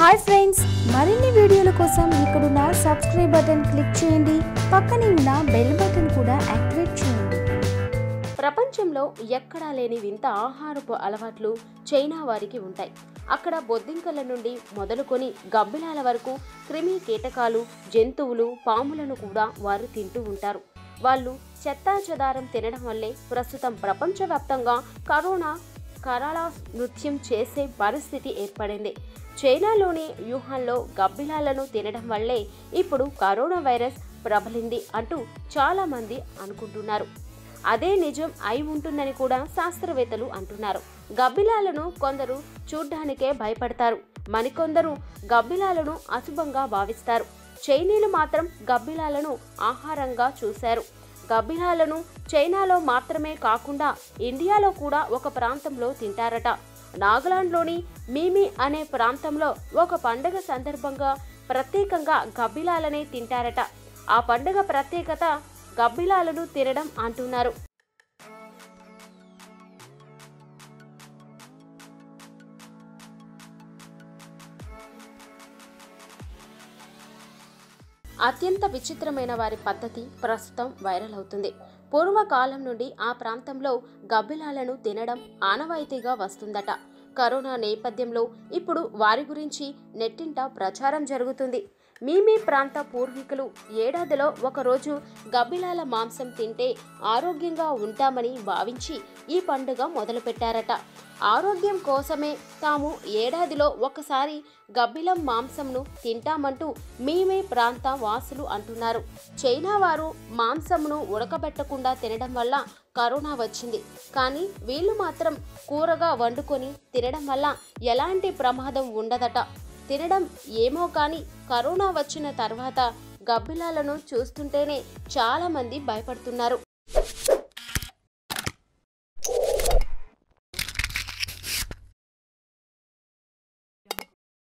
hi friends మరిన్ని వీడియోల కోసం ఇక్కడున్న సబ్స్క్రైబ్ బటన్ క్లిక్ చేయండి పక్కనే ఉన్న బెల్ బటన్ కూడా యాక్టివేట్ చేయండి ప్రపంచంలో ఎక్కడా లేని వింత ఆహారపు అలవాట్లు చైనా వారికి ఉంటాయి అక్కడ బొద్దింకల నుండి మొదలుకొని గబ్బిలాల వరకు క్రిమి కీటకాలు జంతువులు పాములను కూడా వారు తింటూ ఉంటారు వాళ్ళు చెత్తా చెదారం తినడం వల్లే ప్రస్తుతం ప్రపంచవ్యాప్తంగా కరోనా కరాళ నృత్యం చేసే పరిస్థితి ఏర్పడింది చైనాలోని వ్యూహాల్లో గబ్బిలాలను తినడం వల్లే ఇప్పుడు కరోనా వైరస్ ప్రబలింది అంటూ చాలామంది అనుకుంటున్నారు అదే నిజం అయి ఉంటుందని కూడా శాస్త్రవేత్తలు అంటున్నారు గబ్బిలాలను కొందరు చూడ్డానికే భయపడతారు మరికొందరు గబ్బిలాలను అశుభంగా భావిస్తారు చైనీయులు మాత్రం గబ్బిలాలను ఆహారంగా చూశారు గబ్బిలాలను చైనాలో మాత్రమే కాకుండా ఇండియాలో కూడా ఒక ప్రాంతంలో తింటారట నాగాలాండ్లోని మీమి అనే ప్రాంతంలో ఒక పండగ సందర్భంగా ప్రత్యేకంగా గబ్బిలాలనే తింటారట ఆ పండగ ప్రత్యేకత గబ్బిలాలను తినడం అంటున్నారు అత్యంత విచిత్రమైన వారి పద్ధతి ప్రస్తుతం వైరల్ అవుతుంది పూర్వకాలం నుండి ఆ ప్రాంతంలో గబ్బిలాలను తినడం ఆనవాయితీగా వస్తుందట కరోనా నేపథ్యంలో ఇప్పుడు వారి గురించి నెట్టింట ప్రచారం జరుగుతుంది మీ మీ ప్రాంత పూర్వీకులు ఏడాదిలో ఒకరోజు గబ్బిలాల మాంసం తింటే ఆరోగ్యంగా ఉంటామని భావించి ఈ పండుగ మొదలుపెట్టారట ఆరోగ్యం కోసమే తాము ఏడాదిలో ఒకసారి గబ్బిలం మాంసంను తింటామంటూ మీమే ప్రాంత వాసులు అంటున్నారు చైనా వారు మాంసంను ఉడకబెట్టకుండా తినడం వల్ల కరోనా వచ్చింది కానీ వీళ్ళు మాత్రం కూరగా వండుకొని తినడం వల్ల ఎలాంటి ప్రమాదం ఉండదట తినడం ఏమో కానీ కరోనా వచ్చిన తర్వాత గబ్బిలాలను చూస్తుంటేనే చాలామంది భయపడుతున్నారు